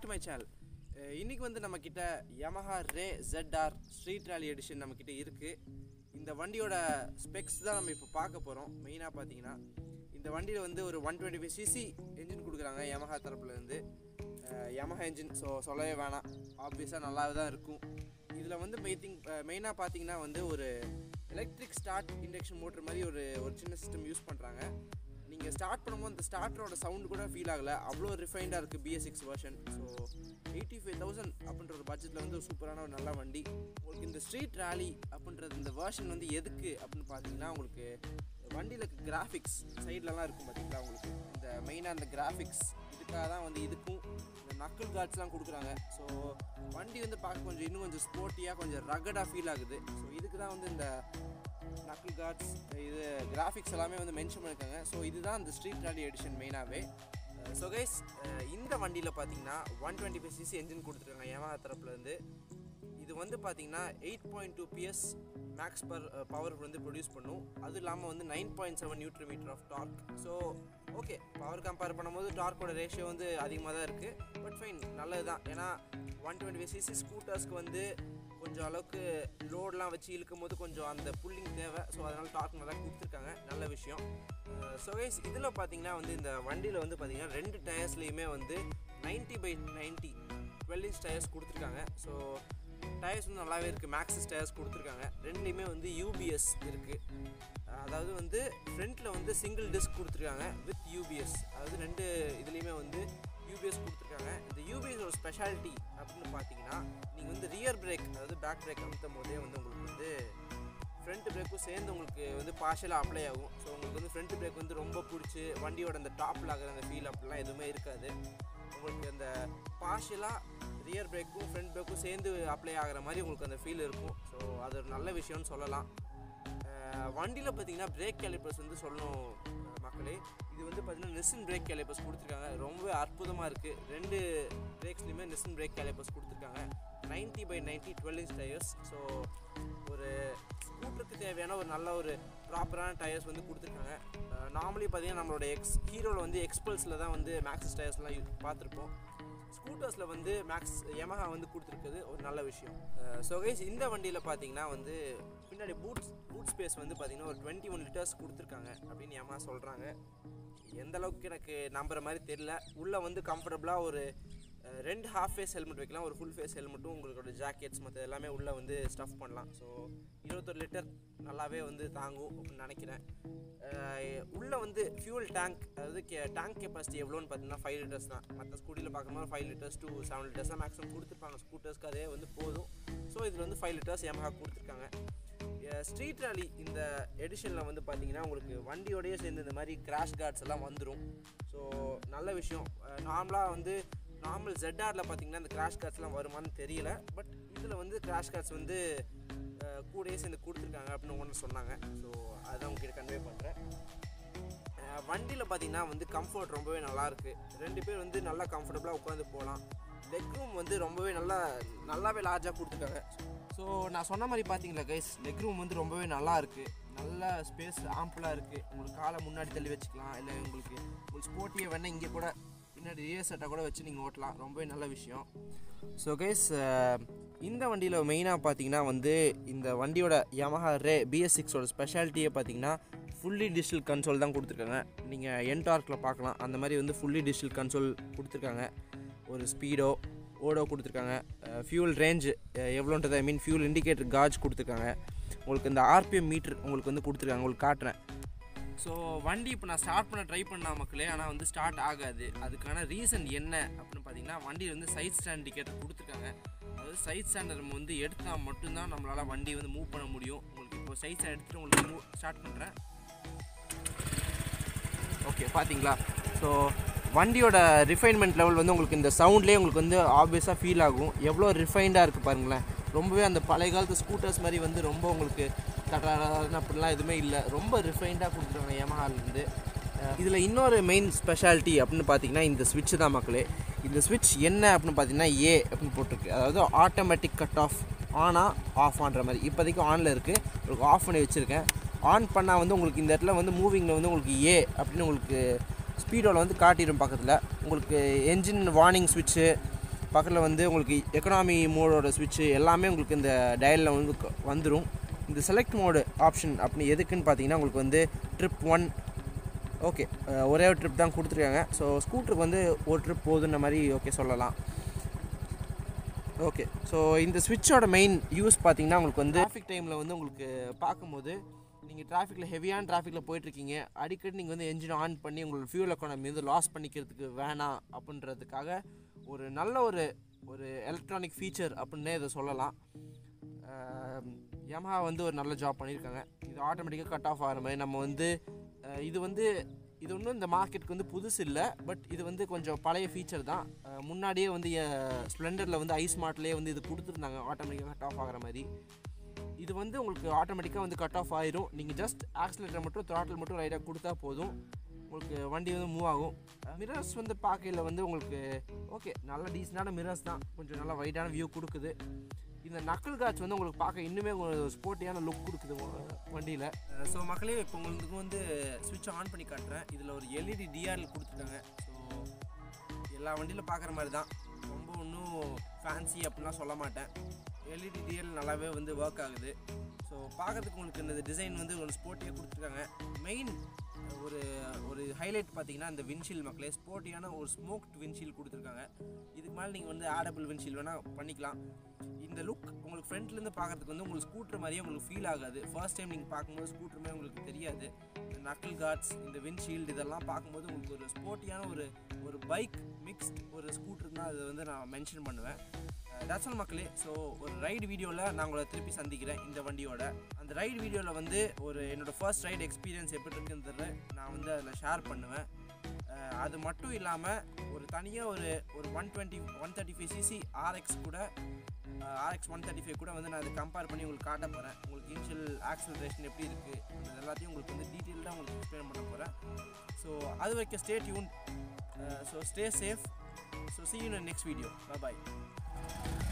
to my channel இன்னைக்கு வந்து நம்ம கிட்ட Yamaha Ray ZR street rally edition நம்ம கிட்ட இருக்கு இந்த வண்டியோட ஸ்பெக்ஸ் தான் நம்ம இப்போ பார்க்க போகிறோம் மெயினாக பார்த்தீங்கன்னா இந்த வண்டியில் வந்து ஒரு one twenty five CC engine கொடுக்குறாங்க Yamaha தரப்புல இருந்து Yamaha என்ஜின் ஸோ சொல்லவே வேணாம் ஆப்வியஸாக நல்லாவே தான் இருக்கும் இதில் வந்து மெய்திங் மெயினாக பார்த்தீங்கன்னா வந்து ஒரு எலக்ட்ரிக் ஸ்டார்ட் இண்டக்ஷன் மோட்டர் மாதிரி ஒரு ஒரு சின்ன சிஸ்டம் யூஸ் பண்ணுறாங்க நீங்கள் ஸ்டார்ட் பண்ணும்போது அந்த ஸ்டார்டரோட சவுண்ட் கூட ஃபீல் ஆகலை அவ்வளோ ரிஃபைண்டாக இருக்குது BS six version so eighty five thousand அப்படின்ற ஒரு பட்ஜெட்டில் வந்து ஒரு சூப்பரான ஒரு நல்ல வண்டி உங்களுக்கு இந்த ஸ்ட்ரீட் ராலி அப்படின்றது இந்த வெர்ஷன் வந்து எதுக்கு அப்படின்னு பார்த்தீங்கன்னா உங்களுக்கு வண்டியில் கிராஃபிக்ஸ் சைட்லலாம் இருக்கும் பார்த்தீங்களா உங்களுக்கு இந்த மெயினாக அந்த கிராஃபிக்ஸ் இதுக்காக தான் வந்து இதுக்கும் இந்த நக்கிள் கார்ட்ஸ்லாம் கொடுக்குறாங்க ஸோ வண்டி வந்து பார்க்க கொஞ்சம் இன்னும் கொஞ்சம் ஸ்போர்ட்டியாக கொஞ்சம் ரகடாக ஃபீல் ஆகுது ஸோ இதுக்கு தான் வந்து இந்த நக்கிள் கார்ட்ஸ் இது கிராஃபிக்ஸ் எல்லாமே வந்து மென்ஷன் பண்ணியிருக்காங்க ஸோ இதுதான் இந்த ஸ்ட்ரீட் ராலி எடிஷன் மெயினாகவே ஸோ கைஸ் இந்த வண்டியில் பார்த்தீங்கன்னா one twenty five CC engine கொடுத்துருக்காங்க Yamaha தரப்புலேருந்து இது வந்து பார்த்தீங்கன்னா eight point two PS max per power வந்து ப்ரொடியூஸ் பண்ணும் அது இல்லாமல் வந்து nine point seven newton metre of torque so okay power compare பண்ணும்போது டார்க்கோட ரேஷியோ வந்து அதிகமாக தான் இருக்குது பட் ஃபைன் நல்லது தான் ஏன்னா ஒன் டுவெண்ட்டி ஃபைவ் சிசி ஸ்கூட்டர்ஸ்க்கு வந்து கொஞ்சம் அளவுக்கு லோடெலாம் வச்சு இழுக்கும் போது கொஞ்சம் அந்த புல்லிங் தேவை ஸோ அதனால் டார்க் நல்லா கொடுத்துருக்காங்க நல்ல விஷயம் ஸோ கைஸ் இதில் பார்த்தீங்கன்னா வந்து இந்த வண்டியில் வந்து பார்த்தீங்கன்னா ரெண்டு டயர்ஸ்லேயுமே வந்து 90 பை 90 டுவெல் இன்ச் டயர்ஸ் கொடுத்துருக்காங்க ஸோ டயர்ஸ் வந்து நல்லாவே இருக்குது மேக்ஸஸ் டயர்ஸ் கொடுத்துருக்காங்க ரெண்டுலேயுமே வந்து யூபிஎஸ் இருக்குது அதாவது வந்து ஃப்ரண்ட்டில் வந்து சிங்கிள் டிஸ்க் கொடுத்துருக்காங்க வித் யூபிஎஸ் அதாவது ரெண்டு இதுலேயுமே வந்து யூபிஎஸ் கொடுத்துருக்காங்க இந்த யூபிஎஸ் ஒரு ஸ்பெஷாலிட்டி அப்படின்னு பார்த்தீங்கன்னா நீங்கள் வந்து ரியர் பிரேக் அதாவது பேக் பிரேக் அமுத்தும் போதே வந்து உங்களுக்கு வந்து ஃப்ரண்ட் பிரேக்கும் சேர்ந்து உங்களுக்கு வந்து பார்ஷலாக அப்ளை ஆகும் ஸோ உங்களுக்கு வந்து ஃப்ரண்ட் பிரேக் வந்து ரொம்ப பிடிச்சி வண்டியோட அந்த டாப்பில் ஆகிற அந்த ஃபீல் அப்படிலாம் எதுவுமே இருக்காது உங்களுக்கு அந்த பார்ஷலாக ரியர் பிரேக்கும் ஃப்ரண்ட் பிரேக்கும் சேர்ந்து அப்ளை ஆகிற மாதிரி உங்களுக்கு அந்த ஃபீல் இருக்கும் ஸோ அது ஒரு நல்ல விஷயம்னு சொல்லலாம் வண்டியில் பார்த்தீங்கன்னா பிரேக் கேலிப்பர்ஸ் வந்து சொல்லணும் அஹ் மக்களே இது வந்து பார்த்தீங்கன்னா நெசன் பிரேக் கேலிப்பர்ஸ் கொடுத்துருக்காங்க ரொம்பவே அற்புதமாக இருக்குது ரெண்டு பிரேக்ஸ்லையுமே நெசன் பிரேக் கேலிப்பர்ஸ் கொடுத்துருக்காங்க 90 by 90 twelve inch tyres so ஒரு ஸ்கூட்டருக்கு தேவையான ஒரு நல்ல ஒரு ப்ராப்பரான டயர்ஸ் வந்து கொடுத்துருக்காங்க நார்மலி பார்த்தீங்கன்னா நம்மளோட எக்ஸ் ஹீரோவில் வந்து எக்ஸ்பல்ஸில் தான் வந்து மேக்ஸஸ் டயர்ஸ்லாம் யூ- பார்த்துருப்போம் ஸ்கூட்டர்ஸில் வந்து மேக்ஸ் Yamaha வந்து கொடுத்துருக்குது ஒரு நல்ல விஷயம் ஸோ கைஸ் இந்த வண்டியில் பார்த்தீங்கன்னா வந்து பின்னாடி பூட் பூட் ஸ்பேஸ் வந்து பார்த்தீங்கன்னா ஒரு டுவெண்ட்டி ஒன் லிட்டர்ஸ் கொடுத்துருக்காங்க அப்படின்னு Yamaha சொல்கிறாங்க எந்த அளவுக்கு எனக்கு நம்புற மாதிரி தெரியல உள்ளே வந்து கம்ஃபர்டபுளாக ஒரு அஹ், ரெண்டு ஹாஃப் ஃபேஸ் ஹெல்மெட் வைக்கலாம் ஒரு ஃபுல் ஃபேஸ் ஹெல்மெட்டும் உங்களோட ஜாக்கெட்ஸ் மற்ற எல்லாமே உள்ளே வந்து ஸ்டஃப் பண்ணலாம் ஸோ இருபத்தொரு லிட்டர் நல்லாவே வந்து தாங்கும் அப்படின்னு நினைக்கிறேன் அஹ், உள்ள வந்து ஃபியூல் டேங்க் அதாவது டேங்க் கெப்பாசிட்டி எவ்வளோன்னு பார்த்தீங்கன்னா ஃபைவ் லிட்டர்ஸ் தான் மற்ற ஸ்கூட்டியில் பார்க்கும்போது five litres to seven litres தான் மேக்ஸிமம் கொடுத்துருப்பாங்க ஸ்கூட்டர்ஸ்க்கு அதே வந்து போதும் ஸோ இதில் வந்து ஃபைவ் லிட்டர்ஸ் Yamaha கொடுத்துருக்காங்க ஸ்ட்ரீட் ராலி இந்த எடிஷனில் வந்து பார்த்தீங்கன்னா உங்களுக்கு வண்டியோடயே சேர்ந்து இந்த மாதிரி கிராஷ் கார்ட்ஸ் எல்லாம் வந்துடும் ஸோ நல்ல விஷயம் நார்மலாக வந்து நார்மல் ZR-ல பார்த்தீங்கன்னா இந்த கிராஷ் கார்ட்ஸ்லாம் வருமான்னு தெரியல பட் இதில் வந்து கிராஷ் கார்ட்ஸ் வந்து அஹ், கூடயே சேர்ந்து கொடுத்துருக்காங்க அப்படின்னு ஒன்று சொன்னாங்க ஸோ அதுதான் உங்ககிட்ட கன்வே பண்ணுறேன் வண்டியில் பார்த்தீங்கன்னா வந்து கம்ஃபர்ட் ரொம்பவே நல்லா இருக்கு ரெண்டு பேர் வந்து நல்லா கம்ஃபர்டபுளாக உட்காந்து போகலாம் லெக் ரூம் வந்து ரொம்பவே நல்லா நல்லாவே லார்ஜாக கொடுத்துருக்காங்க ஸோ நான் சொன்ன மாதிரி பார்த்தீங்களா கைஸ் லெக் ரூம் வந்து ரொம்பவே நல்லா இருக்குது நல்ல ஸ்பேஸ் ஆம்பிளாக இருக்குது உங்களுக்கு காலை முன்னாடி தள்ளி வச்சுக்கலாம் இல்லை உங்களுக்கு உங்களுக்கு ஸ்போர்ட்டியை வேணால் இங்கே கூட பின்னாடி ரியர் செட்டாக கூட வச்சு நீங்கள் ஓட்டலாம் ரொம்பவே நல்ல விஷயம் ஸோ கைஸ் இந்த வண்டியில் மெயினாக பார்த்தீங்கன்னா வந்து இந்த வண்டியோட Yamaha ரே பிஎஸ் சிக்ஸோட ஸ்பெஷாலிட்டியே பார்த்தீங்கன்னா ஃபுல்லி டிஜிட்டல் கன்சோல் தான் கொடுத்துருக்காங்க நீங்கள் என்டார்க்கில் பார்க்கலாம் அந்த மாதிரி வந்து ஃபுல்லி டிஜிட்டல் கன்சோல் கொடுத்துருக்காங்க ஒரு ஸ்பீடோ ஓடோ கொடுத்துருக்காங்க ஃபியூல் ரேஞ்ச் எவ்வளோன்றது I mean fuel indicator gauge கொடுத்துருக்காங்க உங்களுக்கு இந்த ஆர்பிஎம் மீட்டர் உங்களுக்கு வந்து கொடுத்துருக்காங்க உங்களுக்கு காட்டுறேன் ஸோ வண்டி இப்போ நான் ஸ்டார்ட் பண்ண ட்ரை பண்ண மக்களே ஆனால் வந்து ஸ்டார்ட் ஆகாது அதுக்கான ரீசன் என்ன அப்படின்னு பார்த்தீங்கன்னா வண்டியில் வந்து சைட் ஸ்டாண்ட் இண்டிகேட்டர் கொடுத்துருக்காங்க அதாவது சைட் ஸ்டாண்டை நம்ம வந்து எடுத்தால் மட்டும்தான் நம்மளால் வண்டி வந்து மூவ் பண்ண முடியும் உங்களுக்கு இப்போ சைட் ஸ்டாண்ட் எடுத்துகிட்டு உங்களுக்கு மூவ் ஸ்டார்ட் பண்ணுறேன் ஓகே பார்த்தீங்களா ஸோ வண்டியோட ரிஃபைன்மெண்ட் லெவல் வந்து உங்களுக்கு இந்த சவுண்ட்லேயே உங்களுக்கு வந்து ஆப்வியஸாக ஃபீல் ஆகும் எவ்வளோ ரிஃபைண்டாக இருக்குது பாருங்களேன் ரொம்பவே அந்த பழைய காலத்து ஸ்கூட்டர்ஸ் மாதிரி வந்து ரொம்ப உங்களுக்கு தட்டான அப்படிலாம் எதுவுமே இல்லை ரொம்ப ரிஃபைண்டாக கொடுத்துருக்காங்க Yamaha-லேருந்து இதில் இன்னொரு மெயின் ஸ்பெஷாலிட்டி அப்படின்னு பார்த்தீங்கன்னா இந்த ஸ்விட்ச் தான் மக்களே இந்த ஸ்விட்ச் என்ன அப்படின்னு பார்த்தீங்கன்னா ஏ அப்படின்னு போட்டிருக்கு அதாவது ஆட்டோமேட்டிக் கட் ஆஃப் ஆனாக ஆஃப் ஆன்ற மாதிரி இப்போதைக்கு ஆனில் இருக்குது உங்களுக்கு ஆஃப் பண்ணி வச்சுருக்கேன் ஆன் பண்ணால் வந்து உங்களுக்கு இந்த இடத்துல வந்து மூவிங்கில் வந்து உங்களுக்கு ஏ அப்படின்னு உங்களுக்கு ஸ்பீடோவில் வந்து காட்டிடும் பக்கத்தில் உங்களுக்கு என்ஜின் வார்னிங் ஸ்விட்ச்சு பக்கத்தில் வந்து உங்களுக்கு எக்கனாமி மோடோட ஸ்விட்சு எல்லாமே உங்களுக்கு இந்த டயலில் வந்து க- வந்துடும் இந்த செலக்ட் மோடு ஆப்ஷன் அப்படின்னு எதுக்குன்னு பார்த்தீங்கன்னா உங்களுக்கு வந்து ட்ரிப் ஒன் ஓகே ஒரே ஒரு ட்ரிப் தான் கொடுத்துருக்காங்க ஸோ ஸ்கூட்டருக்கு வந்து ஒரு ட்ரிப் போதுன்ற மாதிரி ஓகே சொல்லலாம் ஓகே ஸோ இந்த ஸ்விட்சோட மெயின் யூஸ் பார்த்தீங்கன்னா உங்களுக்கு வந்து டிராஃபிக் டைமில் வந்து உங்களுக்கு பார்க்கும்போது நீங்கள் டிராஃபிக்கில் ஹெவியான டிராஃபிக்கில் போயிட்டுருக்கீங்க அடிக்கடி நீங்கள் வந்து என்ஜின் ஆன் பண்ணி உங்களோட ஃபியூல் எக்கானமி வந்து லாஸ் பண்ணிக்கிறதுக்கு வேணாம் அப்படின்றதுக்காக ஒரு நல்ல ஒரு ஒரு எலக்ட்ரானிக் ஃபீச்சர் அப்படின்னே இதை சொல்லலாம் யமஹா வந்து ஒரு நல்ல ஜாப் பண்ணியிருக்காங்க இது ஆட்டோமேட்டிக்காக கட் ஆஃப் ஆகிற மாதிரி நம்ம வந்து அஹ், இது வந்து இது ஒன்றும் இந்த மார்க்கெட்டுக்கு வந்து புதுசு இல்லை பட் இது வந்து கொஞ்சம் பழைய ஃபீச்சர் தான் அஹ், முன்னாடியே வந்து ஸ்ப்ளெண்டரில் வந்து ஐ ஸ்மார்ட்லேயே வந்து இது கொடுத்துருந்தாங்க ஆட்டோமேட்டிக்காக கட் ஆஃப் ஆகிற மாதிரி இது வந்து உங்களுக்கு ஆட்டோமேட்டிக்காக வந்து கட் ஆஃப் ஆயிரும் நீங்கள் ஜஸ்ட் ஆக்சிலேட்டர் மட்டும் throttle மட்டும் ரைட்டாக கொடுத்தா போதும் உங்களுக்கு வண்டி வந்து மூவ் ஆகும் மிரர்ஸ் வந்து பார்க்கையில் வந்து உங்களுக்கு ஓகே நல்ல டீசெண்டான மிரர்ஸ் தான் கொஞ்சம் நல்லா வைடான வியூ கொடுக்குது இந்த நக்கல் காட்ச் வந்து உங்களுக்கு பார்க்க இன்னுமே ஒரு ஸ்போர்ட்டியான லுக் கொடுக்குது வண்டியில் ஸோ மக்களே இப்போ உங்களுக்கு வந்து ஸ்விட்ச் ஆன் பண்ணி காட்டுறேன் இதில் ஒரு எல்இடி டிஆர்எல் கொடுத்துருக்காங்க ஸோ எல்லா வண்டியில் பார்க்குற மாதிரி தான் ரொம்ப ஒன்றும் ஃபேன்சி அப்படிலாம் சொல்ல மாட்டேன் எல்இடி டிஎல் நல்லாவே வந்து ஒர்க் ஆகுது ஸோ பார்க்கறதுக்கு உங்களுக்கு இந்த டிசைன் வந்து ஒரு ஸ்போர்ட்டியாக கொடுத்துருக்காங்க மெயின் ஒரு ஒரு ஹைலைட் பார்த்தீங்கன்னா இந்த விண்ஷீல் மக்களே ஸ்போர்ட்டியான ஒரு ஸ்மோக்ட் விண்ஷீல் கொடுத்துருக்காங்க இதுக்கு மேலே நீங்கள் வந்து ஆடபிள் விண்ஷீல் வேணால் பண்ணிக்கலாம் இந்த லுக் உங்களுக்கு ஃப்ரண்ட்லேருந்து பார்க்கறதுக்கு வந்து உங்களுக்கு ஸ்கூட்டர் மாதிரியே உங்களுக்கு ஃபீல் ஆகாது ஃபர்ஸ்ட் டைம் நீங்கள் பார்க்கும்போது ஸ்கூட்டர் மாதிரி உங்களுக்கு தெரியாது இந்த நக்கிள் கார்ட்ஸ் இந்த விண்ஷீல்டு இதெல்லாம் பார்க்கும்போது உங்களுக்கு ஒரு ஸ்போர்ட்டியான ஒரு ஒரு பைக் மிக்ஸ்ட் ஒரு ஸ்கூட்டர் தான் அதை வந்து நான் மென்ஷன் பண்ணுவேன் தட்ஸ் மக்களே ஸோ ஒரு ரைடு வீடியோவில் நான் உங்களை திருப்பி சந்திக்கிறேன் இந்த வண்டியோட அந்த ரைடு வீடியோவில் வந்து ஒரு என்னோடய ஃபர்ஸ்ட் ரைடு எக்ஸ்பீரியன்ஸ் எப்படி இருக்குன்றத நான் வந்து அதில் ஷேர் பண்ணுவேன் அஹ் அது மட்டும் இல்லாமல் ஒரு தனியாக ஒரு ஒரு one twenty one thirty five CC RX கூட ஆர்எக்ஸ் ஒன் தேர்ட்டி ஃபைவ் கூட வந்து நான் அதை கம்பேர் பண்ணி உங்களுக்கு காட்ட போகிறேன் உங்களுக்கு இனிஷியல் ஆக்சலரேஷன் எப்படி இருக்குது அது எல்லாத்தையும் உங்களுக்கு வந்து டீட்டெயில்டாக உங்களுக்கு எக்ஸ்பிளைன் பண்ண போகிறேன் ஸோ அது வரைக்கும் stay tune so stay safe so see you in the next video bye bye